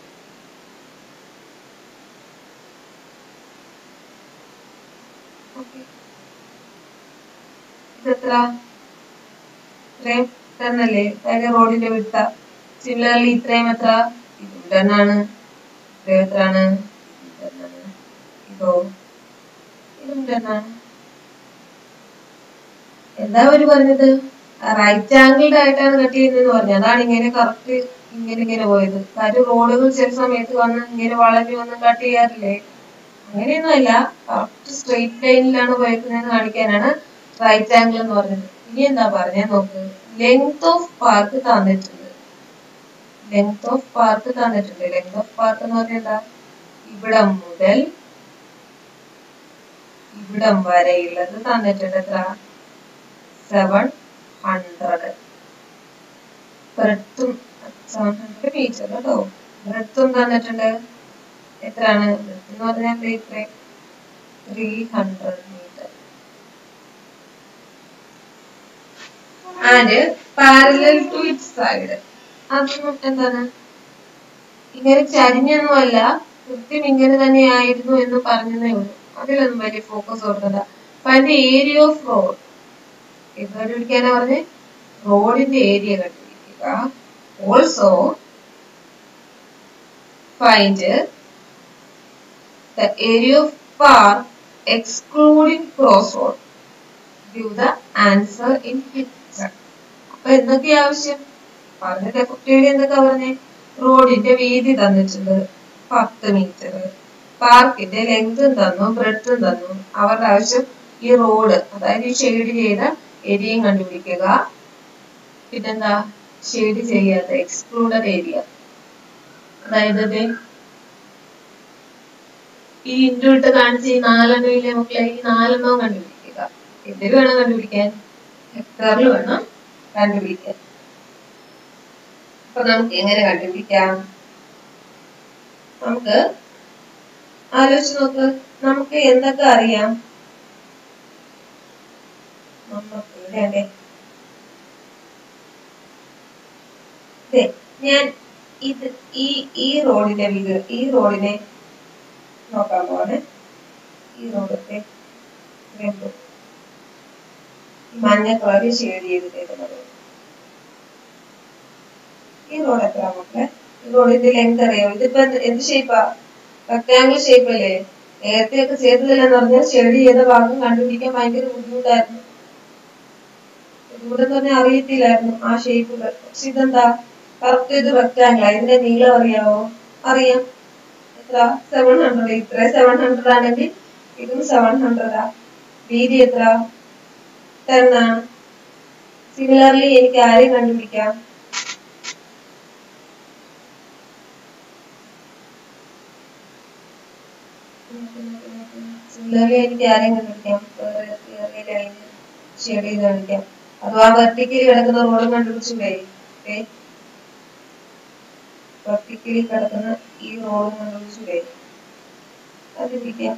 Okay. ഇതെത്ര ഇത്രയും ടെൻ അല്ലേ അതായത് റോഡിന്റെ വിട്ട സിമിലർലി ഇത്രയും എത്ര ഇതും ടെൻ ആണ് ഇത്രയും എത്രയാണ് ടെൻ ആണ് ഇതോ ഇതും ടെൻ ആണ് എന്താ അവര് പറഞ്ഞത് റൈറ്റ് ആംഗിൾഡ് ആയിട്ടാണ് കട്ട് ചെയ്യുന്നതെന്ന് പറഞ്ഞു അതാണ് ഇങ്ങനെ കറക്റ്റ് ഇങ്ങനെ ഇങ്ങനെ പോയത് കാര്യം റോഡുകൾ ചില സമയത്ത് വന്ന് ഇങ്ങനെ വളഞ്ഞു വന്ന് കട്ട് ചെയ്യാറില്ലേ അങ്ങനെയൊന്നുമല്ല കറക്റ്റ് സ്ട്രെയിറ്റ് ലൈനിലാണ് പോയേക്കുന്നതെന്ന് കാണിക്കാനാണ് റൈറ്റ് ആംഗിൾ എന്ന് പറഞ്ഞത് ഇനി എന്താ പറഞ്ഞേ നോക്ക് ലെങ്ത് ഓഫ് പാർക്ക് തന്നിട്ടുണ്ട് ലെങ്ത് ഓഫ് പാർക്ക് തന്നിട്ടുണ്ട് ലെങ്ത് ഓഫ് പാർക്ക് എന്ന് പറഞ്ഞാൽ എന്താ ഇവിടം മുതൽ ഇവിടം വരെയുള്ളത് തന്നിട്ടുണ്ട് എത്ര സെവൻ ഹൺഡ്രഡ് ബ്രെഡ്ത്തും സെവൻ ഹൺഡ്രഡ് മീറ്റർ കേട്ടോ ബ്രെഡ്ത്തും തന്നിട്ടുണ്ട് എത്രയാണ് ബ്രെഡ്ത്ത് എന്ന് പറഞ്ഞാൽ എന്താ ഇത്ര three hundred metre and parallel to it side അതൊന്നും എന്താണ് ഇങ്ങനെ ചരിഞ്ഞൊന്നുമല്ല കൃത്യം ഇങ്ങനെ തന്നെയായിരുന്നു എന്ന് പറഞ്ഞതേ ഉള്ളൂ അതിലൊന്നും വലിയ ഫോക്കസ് കൊടുക്കണ്ട ഫൈൻഡ് ഏരിയ ഓഫ് റോഡ് ഇത് കണ്ടുപിടിക്കാനാ പറഞ്ഞ് റോഡിന്റെ ഏരിയ കണ്ടുപിടിക്കുക also find the area of park excluding cross road give the answer in picture അപ്പൊ എന്തൊക്കെ ആവശ്യം പറഞ്ഞത് എഫക്റ്റീവ് എന്തൊക്കെ പറഞ്ഞേ റോഡിന്റെ വീതി തന്നിട്ടുണ്ട് പത്ത് മീറ്റർ പാർക്കിന്റെ ലെങ്തും തന്നു ബ്രെഡ്ത്തും തന്നു അവരുടെ ആവശ്യം ഈ റോഡ് അതായത് ഈ ഷെയ്ഡ് ചെയ്ത ഏരിയയും കണ്ടുപിടിക്കുക പിന്നെന്താ ഷെയ്ഡ് ചെയ്യാത്ത എക്സ്ക്ലൂഡഡ് ഏരിയ അതായത് ദേ ഈ ഇൻഡു ഇട്ട് കാണിച്ച ഈ നാലെണ്ണം ഇല്ലേ മക്കളെ ഈ നാലെണ്ണവും കണ്ടുപിടിക്കുക എന്തിൽ വേണം കണ്ടുപിടിക്കാൻ ഹെക്ടറിൽ വേണം കണ്ടുപിടിക്കാൻ അപ്പൊ നമുക്ക് എങ്ങനെ കണ്ടുപിടിക്കാം നമുക്ക് ആലോചിച്ച് നോക്ക് നമുക്ക് എന്തൊക്കെ അറിയാം നമുക്ക് ഇവിടെയാണേ ദേ, ഞാൻ ഇത് ഈ ഈ റോഡിന്റെ വീട് ഈ റോഡിനെ നോക്കാൻ പോവാണ് ഈ റോഡത്തെ മഞ്ഞ കളറിൽ ഷെയ്ഡ് ചെയ്തിട്ടേക്കുന്നത് ഈ റോഡ് എത്ര മക്കളെ ഈ റോഡിന്റെ ലെങ്ത് അറിയോ ഇതിപ്പോ എന്ത് എന്ത് ഷേപ്പാ റെക്ടാംഗിൾ ഷേപ്പ് അല്ലേ നേരത്തെ ഒക്കെ ചെയ്തതില്ലെന്ന് പറഞ്ഞാൽ ഷെയ്ഡ് ചെയ്ത ഭാഗം കണ്ടുപിടിക്കാൻ ഭയങ്കര ബുദ്ധിമുട്ടായിരുന്നു ബുദ്ധിമുട്ടെന്ന് പറഞ്ഞാൽ അറിയത്തില്ലായിരുന്നു ആ ഷേപ്പ് പക്ഷെ ഇതെന്താ കറക്റ്റ് ഇത് റെക്ടാംഗിൾ ഇതിന്റെ നീളം അറിയാവോ അറിയാം എത്ര സെവൻ ഹൺഡ്രഡ് ഇത്ര സെവൻ ഹൺഡ്രഡ് ആണെങ്കിൽ ഇതും സെവൻ ഹൺഡ്രഡാ വീതി എത്ര ടെൻ ആണ് സിമിലർലി എനിക്ക് ആരെയും കണ്ടുപിടിക്കാം സിമിലർലി എനിക്ക് ആരെയും കണ്ടുപിടിക്കാം വേറെ ലൈൻ ഷെയ്ഡ് ചെയ്ത് കാണിക്കാം അഥവാ വെർട്ടിക്കലി കിടക്കുന്ന റോഡ് കണ്ടുപിടിച്ചൂടെ ഓക്കെ വെർട്ടിക്കലി കിടക്കുന്ന ഈ റോഡ് കണ്ടുപിടിച്ചൂടെ കണ്ടുപിടിക്കാം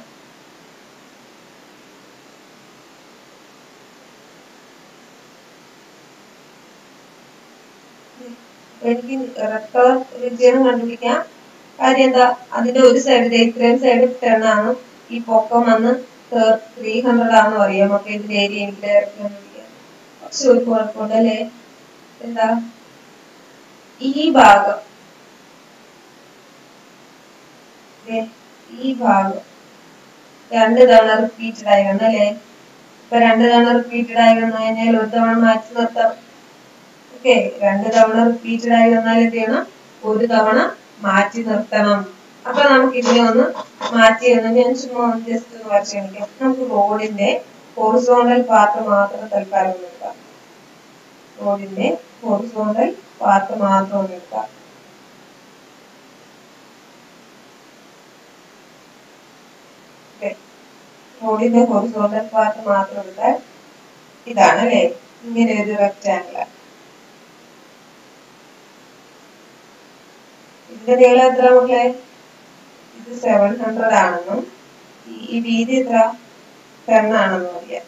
എനിക്ക് റെഡ് കളർ റീജിയനും കണ്ടുപിടിക്കാം കാര്യം എന്താ അതിന്റെ ഒരു സൈഡ് ഇത്രയും സൈഡ് ടെൻ ആണ് ഈ പൊക്കം വന്ന് ത്രീ ഹൺഡ്രഡ് ആണെന്ന് പറയാം അപ്പൊ ഇതിന്റെ ഏരിയ എനിക്ക് ഡയറക്റ്റ് കണ്ടുപിടിക്കാം പക്ഷെ ഒരു കുഴപ്പമുണ്ട് അല്ലേ എന്താ ഈ ഭാഗം ദേ, ഈ ഭാഗം രണ്ട് തവണ റിപ്പീറ്റഡ് ആയി വന്നു അല്ലേ ഇപ്പൊ രണ്ട് തവണ റിപ്പീറ്റഡ് ആയി വന്നു കഴിഞ്ഞാൽ ഒരു തവണ മാറ്റി നിർത്താം ഓക്കെ രണ്ട് തവണ റിപ്പീറ്റഡ് ആയി വന്നാൽ എന്ത് ചെയ്യണം ഒരു തവണ മാറ്റി നിർത്തണം അപ്പൊ നമുക്ക് ഇതിനെ ഒന്ന് മാറ്റി ഒന്ന് ഞാൻ ചുമ്മാ ജസ്റ്റ് ഒന്ന് വരച്ച് കാണിക്കാം നമുക്ക് റോഡിന്റെ ഹോറിസോണ്ടൽ പാർട്ട് മാത്രം തൽക്കാലം ഒന്ന് എടുക്കാം റോഡിന്റെ ഹോറിസോണ്ടൽ പാർട്ട് മാത്രം ഒന്ന് എടുക്കാം Okay. റോഡിന്റെ ഹോറിസോണ്ടൽ പാർട്ട് മാത്രം എടുത്താൽ ഇതാണ് അല്ലേ ഇങ്ങനെ ഒരു റെക്റ്റാങ്കിൾ ഇതിന്റെ നീളം എത്ര മക്കളെ ഇത് സെവൻ ഹൺഡ്രഡ് ആണെന്നും ഈ- ഈ വീതി എത്ര ടെൻ ആണെന്നും അറിയാം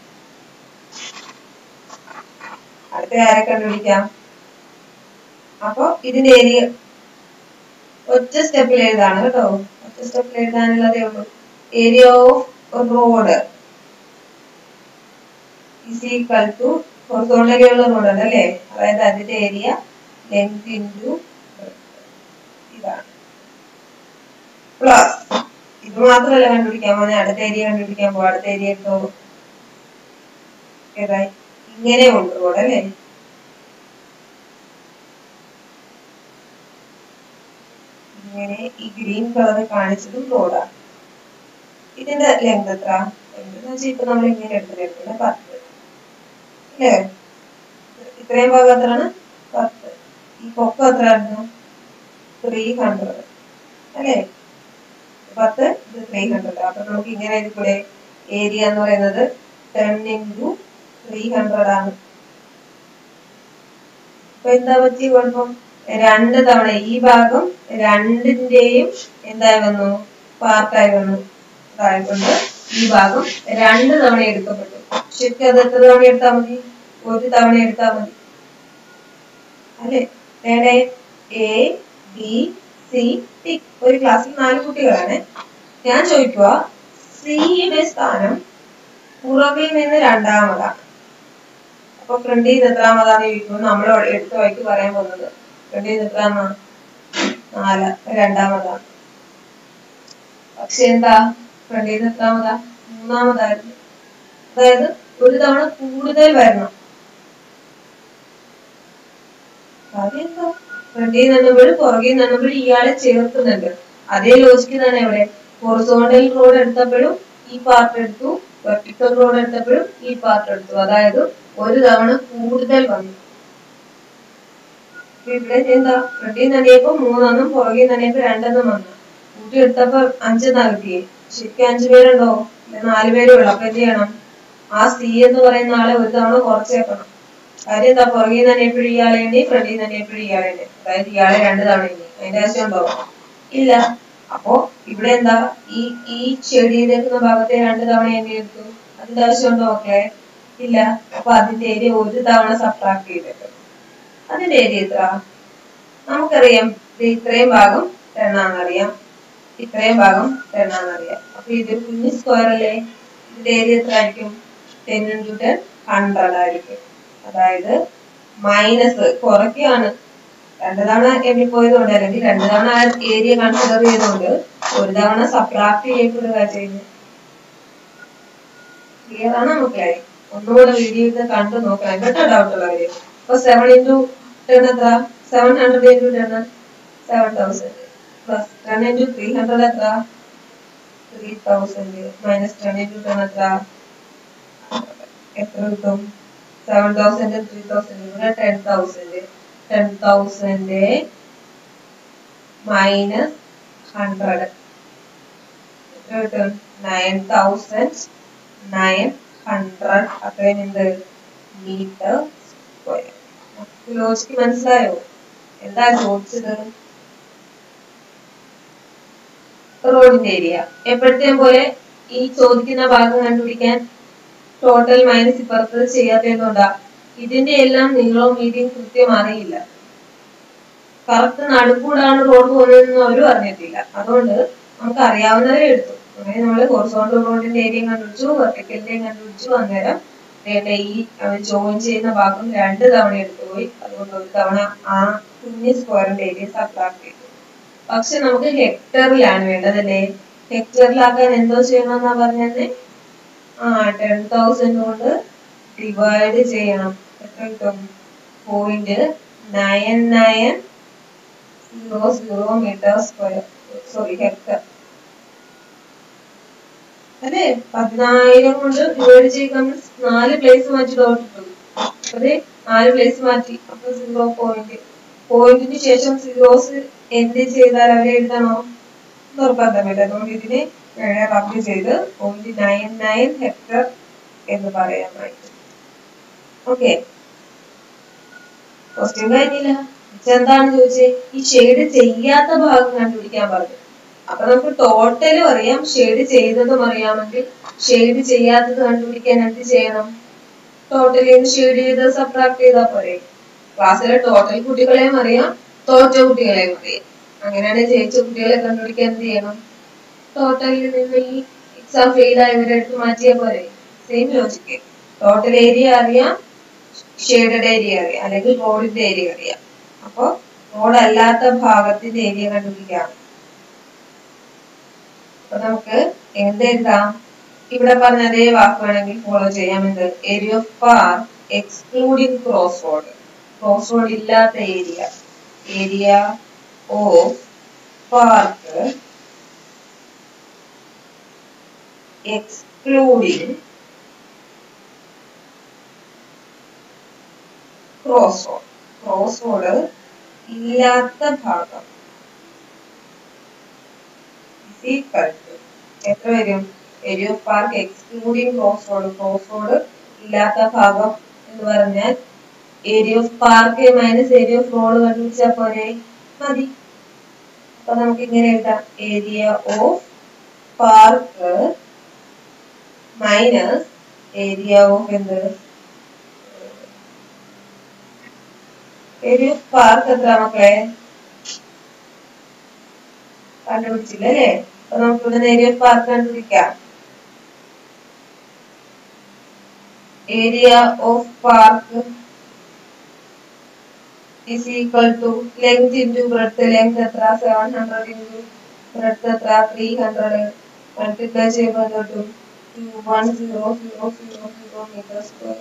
അടുത്ത ആരെ കണ്ടുപിടിക്കാം അപ്പൊ ഇതിന്റെ ഏരിയ ഒറ്റ സ്റ്റെപ്പിൽ എഴുതാണ് കേട്ടോ ഒറ്റ സ്റ്റെപ്പിൽ എഴുതാനുള്ളതേ ഉള്ളൂ area of road is equal to ഹൊറിസോണ്ടലിയുള്ള റോഡ് അല്ലേ അതായത് അതിന്റെ ഏരിയ ലെങ്ത് ഇൻറ്റു ഇതാണ് പ്ലസ് ഇത് മാത്രമല്ല കണ്ടുപിടിക്കാൻ പോകുന്നത് അടുത്ത ഏരിയ കണ്ടുപിടിക്കാൻ പോകും അടുത്ത ഏരിയ എടുത്തോ ഏതായി ഇങ്ങനെ ഉണ്ട് റോഡ് അല്ലേ ഇങ്ങനെ ഈ ഗ്രീൻ കളർ കാണിച്ചതും റോഡാണ് ഇതിന്റെ ലെങ്ത് എത്ര ലെങ്ത് എന്ന് വെച്ചാൽ ഇപ്പൊ നമ്മൾ ഇങ്ങനെ എടുത്തിട്ടുണ്ട് പത്ത് അല്ലേ ഇത്രയും ഭാഗം എത്രയാണ് പത്ത് ഈ പൊക്കം എത്ര ആയിരുന്നു ത്രീ ഹൺഡ്രഡ് അല്ലേ പത്ത് ഇത് ത്രീ ഹൺഡ്രഡ് അപ്പൊ നമുക്ക് ഇങ്ങനെ എഴുതിക്കൂടെ ഏരിയ എന്ന് പറയുന്നത് ടെൻ ഇൻറ്റു ത്രീ ഹൺഡ്രഡ് ആണ് അപ്പൊ എന്താ പറ്റിയ കുഴപ്പം രണ്ട് തവണ ഈ ഭാഗം രണ്ടിന്റെയും എന്തായി വന്നു പാർട്ടായി വന്നു അതായതുകൊണ്ട് ഈ ഭാഗം രണ്ട് തവണ എടുക്കപ്പെട്ടു ശരിക്കും അത് എത്ര തവണ എടുത്താൽ മതി ഒരു തവണ എടുത്താൽ മതി അല്ലേ നേടെ എ ബി സി ടി ഒരു ക്ലാസ്സിൽ നാല് കുട്ടികളാണ് ഞാൻ ചോദിക്കുക സിയുടെ സ്ഥാനം പുറകിൽ നിന്ന് രണ്ടാമതാണ് അപ്പൊ ഫ്രണ്ടിൽ നിന്ന് എത്രാമതാന്ന് ചോദിക്കുമ്പോൾ നമ്മൾ എടുത്ത വഴിക്ക് പറയാൻ പോകുന്നത് ഫ്രണ്ടിൽ നിന്ന് എത്രാമ നാല് രണ്ടാമതാണ് പക്ഷെ എന്താ ഫ്രണ്ടിൽ നിന്ന് എത്രാമതാ മൂന്നാമതായിരുന്നു അതായത് ഒരു തവണ കൂടുതൽ വരണം അതെന്താ ഫ്രണ്ടിൽ നിന്നുമ്പോൾ പുറകിൽ നിന്നുമ്പോൾ ഇയാളെ ചേർക്കുന്നുണ്ട് അതേ ലോജിക്ക് തന്നെ ഇവിടെ ഹൊറിസോണ്ടൽ റോഡ് എടുത്തപ്പോഴും ഈ പാർട്ട് എടുത്തു വെർട്ടിക്കൽ റോഡ് എടുത്തപ്പോഴും ഈ പാർട്ട് എടുത്തു അതായത് ഒരു തവണ കൂടുതൽ വന്നു അപ്പൊ ഇവിടെ എന്താ ഫ്രണ്ടിൽ നനയപ്പോ മൂന്നെണ്ണം പുറകിൽ നനയപ്പോ രണ്ടെണ്ണം വന്നു കൂട്ടി എടുത്തപ്പോ അഞ്ചെന്നാ കിട്ടിയേ ശരിക്കും അഞ്ചു പേരുണ്ടോ ഇല്ല നാല് പേരേ ഉള്ളു അപ്പൊ എന്ത് ചെയ്യണം ആ സി എന്ന് പറയുന്ന ആളെ ഒരു തവണ കുറച്ചേക്കണം കാര്യം എന്താ പുറകിൽ നിന്ന് തന്നെ എപ്പോഴും ഇയാളെ എണ്ണി ഫ്രണ്ടിൽ നിന്ന് തന്നെ എപ്പോഴും ഇയാളെ എണ്ണി അതായത് ഇയാളെ രണ്ട് തവണ എണ്ണി അതിന്റെ ആവശ്യമുണ്ടോ ഇല്ല അപ്പോ ഇവിടെ എന്താ ഈ ഈ ഷെയ്ഡ് ചെയ്തേക്കുന്ന ഭാഗത്തെ രണ്ട് തവണ എണ്ണി എടുത്തു അതിന്റെ ആവശ്യമുണ്ടോ മക്കളെ ഇല്ല അപ്പൊ അതിന്റെ ഏരിയ ഒരു തവണ സബ്ട്രാക്ട് ചെയ്തിട്ട് അതിന്റെ ഏരിയ എത്ര നമുക്കറിയാം ഇത് ഇത്രയും ഭാഗം ടെണ്ണാന്നറിയാം ഇത്രയും ഭാഗം ടെണ്ണാന്നറിയാം അപ്പൊ ഇതൊരു കുഞ്ഞു സ്ക്വയർ അല്ലേ ഇതിന്റെ ഏരിയ എത്ര ആയിരിക്കും ടെൻ ഇൻറ്റു ടെൻ ഹൺഡ്രഡ് ആയിരിക്കും അതായത് മൈനസ് കുറയ്ക്കുകയാണ് രണ്ട് തവണ എണ്ണിപ്പോയതുകൊണ്ട് അല്ലെങ്കിൽ രണ്ട് തവണ ആ ഏരിയ കൺസിഡർ ചെയ്തുകൊണ്ട് ഒരു തവണ സബ്ട്രാക്ട് ചെയ്യപ്പെടുക ചെയ്യുന്നത് ക്ലിയർ ആണ് മക്കളെ ഒന്നുകൂടെ വീഡിയോ ഇത് കണ്ടു നോക്കാം കേട്ടോ ഡൗട്ട് ഉള്ളവര് അപ്പൊ സെവൻ ഇൻറ്റു ടെൻ എത്ര seven hundred into ten seven thousand plus ten into three hundred എത്ര three thousand minus ten into ten എത്ര എത്ര കിട്ടും സെവൻ തൗസൻഡ് ത്രീ തൗസൻഡ് ഇവിടെ ten thousand ten thousand minus hundred എത്ര കിട്ടും നയൻ തൗസൻഡ് നയൻ ഹൺഡ്രഡ് അത്രയും എന്ത് metre square logic മനസ്സിലായോ എന്താ ചോദിച്ചത് റോഡിന്റെ ഏരിയ എപ്പോഴത്തെയും പോലെ ഈ ചോദിക്കുന്ന ഭാഗം കണ്ടുപിടിക്കാൻ ടോട്ടൽ മൈനസ് ഇപ്പുറത്ത് ചെയ്യാത്തതുകൊണ്ടാ ഇതിന്റെ എല്ലാം നീളവും വീതിയും കൃത്യം അറിയില്ല കറക്റ്റ് നടുക്കൂടാണ് റോഡ് പോകുന്നതെന്ന് അവരും അറിഞ്ഞിട്ടില്ല അതുകൊണ്ട് നമുക്ക് അറിയാവുന്നവരെ എടുത്തു അങ്ങനെ നമ്മൾ ഹൊറിസോണ്ടൽ റോഡിന്റെ ഏരിയയും കണ്ടുപിടിച്ചു വെർട്ടിക്കലിന്റെയും കണ്ടുപിടിച്ചു അന്നേരം വേണ്ട ഈ ജോയിൻ ചെയ്യുന്ന ഭാഗം രണ്ട് തവണ എടുത്തുപോയി അതുകൊണ്ട് ഒരു തവണ ആ കുഞ്ഞ് സ്ക്വയറിന്റെ ഏരിയ സബ്ട്രാക്ട് ചെയ്തു പക്ഷെ നമുക്ക് ഹെക്ടറിലാണ് വേണ്ടതല്ലേ ഹെക്ടറിലാക്കാൻ എന്തോ ചെയ്യണമെന്നാ പറഞ്ഞത് ആ ടെൻ തൗസൻഡ് കൊണ്ട് ഡിവൈഡ് ചെയ്യണം എത്ര കിട്ടും point nine nine zero zero metre square sorry hectare അതെ പതിനായിരം കൊണ്ട് ഡിവൈഡ് ചെയ്യുക നാല് പ്ലേസ് മാറ്റി ഡോട്ട് ഇട്ടു അതെ നാല് പ്ലേസ് മാറ്റി അപ്പൊ സീറോ പോയിന്റ് പോയിന്റിന് ശേഷം സീറോസ് എന്ത് ചെയ്താൽ അവരെ എഴുതണോ നിർബന്ധമില്ല അതുകൊണ്ട് ഇതിനെ റബ്ബ് ചെയ്ത് പോയിന്റ് നയൻ നയൻ ഹെക്ടർ എന്ന് പറയാമായിട്ട് ഓക്കെ ക്വസ്റ്റ്യൻ കഴിഞ്ഞില്ല എന്താണ് ചോദിച്ചേ ഈ ഷെയ്ഡ് ചെയ്യാത്ത ഭാഗം കണ്ടുപിടിക്കാൻ പറഞ്ഞു അപ്പൊ നമുക്ക് ടോട്ടലും അറിയാം ഷെയ്ഡ് ചെയ്തതും അറിയാമെങ്കിൽ ഷെയ്ഡ് ചെയ്യാത്തത് കണ്ടുപിടിക്കാൻ എന്ത് ചെയ്യണം ടോട്ടലിൽ നിന്ന് ഷെയ്ഡ് ചെയ്ത് സബ്ട്രാക്ട് ചെയ്താൽ പോരെ ക്ലാസ്സിലെ ടോട്ടൽ കുട്ടികളെയും അറിയാം തോറ്റ കുട്ടികളെയും അറിയാം അങ്ങനെയാണ് ജയിച്ച കുട്ടികളെ കണ്ടുപിടിക്കാൻ എന്ത് ചെയ്യണം ടോട്ടലിൽ നിന്ന് ഈ എക്സാം ഫെയിൽ ആയവരെ എടുത്ത് മാറ്റിയാൽ പോരെ സെയിം ലോജിക്ക് ടോട്ടൽ ഏരിയ അറിയാം ഷെയ്ഡഡ് ഏരിയ അറിയാം അല്ലെങ്കിൽ റോഡിന്റെ ഏരിയ അറിയാം അപ്പൊ റോഡ് അല്ലാത്ത ഭാഗത്തിന്റെ ഏരിയ കണ്ടുപിടിക്കാം അപ്പൊ നമുക്ക് എന്തെഴുതാം ഇവിടെ പറഞ്ഞ അതേ വാക്ക് വേണമെങ്കിൽ ഫോളോ ചെയ്യാം എന്ത് area of park excluding cross road cross road ഇല്ലാത്ത area area of park excluding cross road cross road ഇല്ലാത്ത ഭാഗം equal to എത്ര വരും area of park excluding cross road cross road ഇല്ലാത്ത ഭാഗം എന്ന് പറഞ്ഞാൽ area of park minus area of road കണ്ടുപിടിച്ചാൽ പോരെ മതി അപ്പൊ നമുക്ക് ഇങ്ങനെ എഴുതാം area of park minus area of എന്ത് ഏരിയ ഓഫ് പാർക്ക് എത്ര മക്കളെ കണ്ടുപിടിച്ചില്ല അല്ലേ അപ്പൊ നമുക്ക് ഇവിടെ ഏരിയ ഓഫ് പാർക്ക് കണ്ടുപിടിക്കാം area of park is equal to length into breadth length എത്ര 700 into breadth എത്ര 300 multiply ചെയ്യുമ്പോൾ കിട്ടും 21000 meter square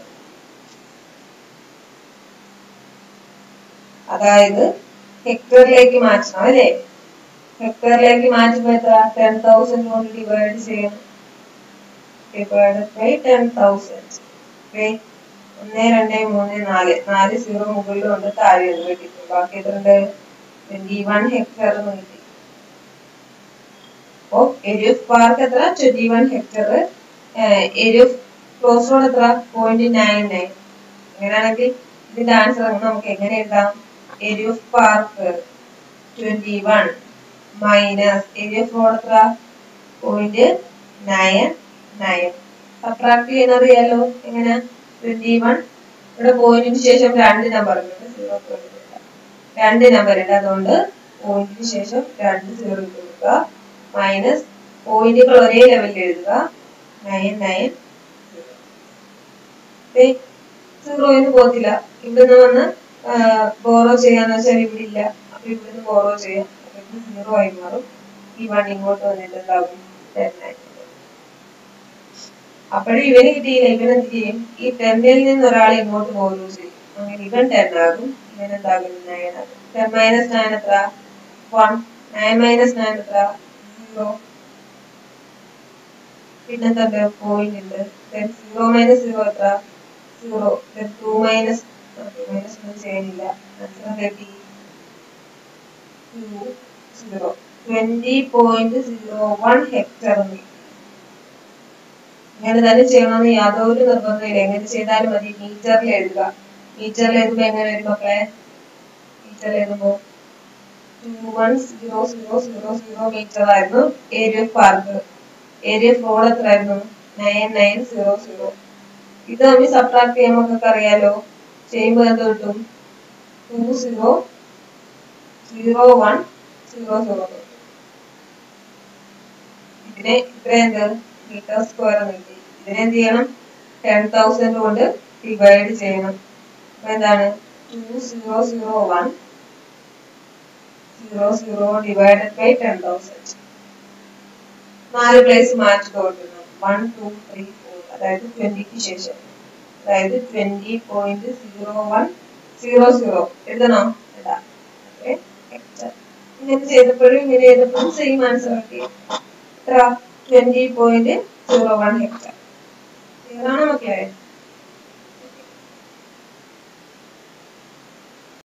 അതായത് ഹെക്ടറിലേക്ക് മാറ്റണം അല്ലേ ഹെക്ടറിലേക്ക് മാറ്റുമ്പോൾ എത്ര ടെൻ തൗസൻഡ് കൊണ്ട് ഡിവൈഡ് ചെയ്യണം divide by ten thousand okay ഒന്ന് രണ്ട് മൂന്ന് നാല് നാല് സീറോ മുകളിലുണ്ട് താഴെ ഒന്ന് കിട്ടി ബാക്കി എത്രണ്ട് ട്വന്റി വൺ ഹെക്ടർ എന്ന് കിട്ടി അപ്പോ ഏരിയ ഓഫ് പാർക്ക് എത്ര twenty one hectare area of cross road എത്ര പോയിന്റ് നയൻ നയൻ അങ്ങനെയാണെങ്കിൽ ഇതിന്റെ ആൻസർ നമുക്ക് എങ്ങനെ എഴുതാം area of park twenty one minus area of road എത്ര പോയിന്റ് നയൻ നയൻ സബ്ട്രാക്ട് ചെയ്യുന്നത് അറിയാലോ എങ്ങനെ ട്വന്റി വൺ ഇവിടെ പോയിന്റിന് ശേഷം രണ്ട് നമ്പർ ഉണ്ട് സീറോ രണ്ട് നമ്പർ ഉണ്ട് അതുകൊണ്ട് പോയിന്റിന് ശേഷം രണ്ട് സീറോ ഇട്ട് കൊടുക്കുക മൈനസ് പോയിന്റുകൾ ഒരേ ലെവലിൽ എഴുതുക നയൻ നയൻ സീറോ സീറോയിന്ന് പോകത്തില്ല ഇവിടുന്ന് വന്ന് ബോറോ ചെയ്യാന്ന് വെച്ചാൽ ഇവിടെ ഇല്ല അപ്പൊ ഇവിടുന്ന് ബോറോ ചെയ്യാം അപ്പൊ ഇത് സീറോ ആയി മാറും ഈ വൺ ഇങ്ങോട്ട് വന്നിട്ട് എന്താകും ടെൻ ആയി അപ്പോഴും ഇവന് കിട്ടിയില്ല ഇവൻ എന്ത് ചെയ്യും ഈ ടെന്നിൽ നിന്ന് ഒരാൾ ഇങ്ങോട്ട് ബോറോ ചെയ്യും അങ്ങനെ ഇവൻ ടെൻ ആകും ഇവൻ എന്താകും നയൻ ആകും ടെൻ മൈനസ് നയൻ എത്ര വൺ നയൻ മൈനസ് നയൻ എത്ര സീറോ പിന്നെന്താ പോയിന്റ് ഉണ്ട് ദെൻ സീറോ മൈനസ് സീറോ എത്ര zero then to minus two minus ഒന്നും ചെയ്യുന്നില്ല കിട്ടി to zero twenty point zero one hectare ഇങ്ങനെ തന്നെ ചെയ്യണമെന്ന് യാതൊരു നിർബന്ധമില്ല എങ്ങനെ ചെയ്താലും മതി മീറ്ററിൽ എഴുതുക മീറ്ററിൽ എഴുതുമ്പോ എങ്ങനെ വരും മക്കളെ മീറ്ററിൽ എഴുതുമ്പോ two one zero zero zero zero metre ആയിരുന്നു area of park area of road എത്രയായിരുന്നു നയൻ നയൻ സീറോ സീറോ ഇത് നമ്മൾ സബ്ട്രാക്ട് ചെയ്യാൻ നമുക്കൊക്കെ അറിയാലോ ചെയ്യുമ്പോൾ എന്ത് കിട്ടും two zero zero one zero zero ഇതിനെ ഇത്ര എന്ത് മീറ്റർ സ്ക്വയർ കിട്ടി ഇതിനെ എന്ത് ചെയ്യണം ടെൻ തൗസൻഡ് കൊണ്ട് ഡിവൈഡ് ചെയ്യണം അപ്പൊ എന്താണ് two zero zero one zero zero divided by ten thousand നാല് പ്ലേസ് മാറ്റി കൊടുക്കുന്നു വൺ ടു ത്രീ ഫോർ അതായത് ട്വന്റിക്ക് ശേഷം അതായത് twenty point zero one zero zero എഴുതണോ എഴുതാം ഇങ്ങനെ ചെയ്തപ്പോഴും ഇങ്ങനെ ചെയ്തപ്പോഴും സെയിം ആൻസർ കിട്ടി എത്ര twenty point zero one hectare ഏതാണ് മക്കളെ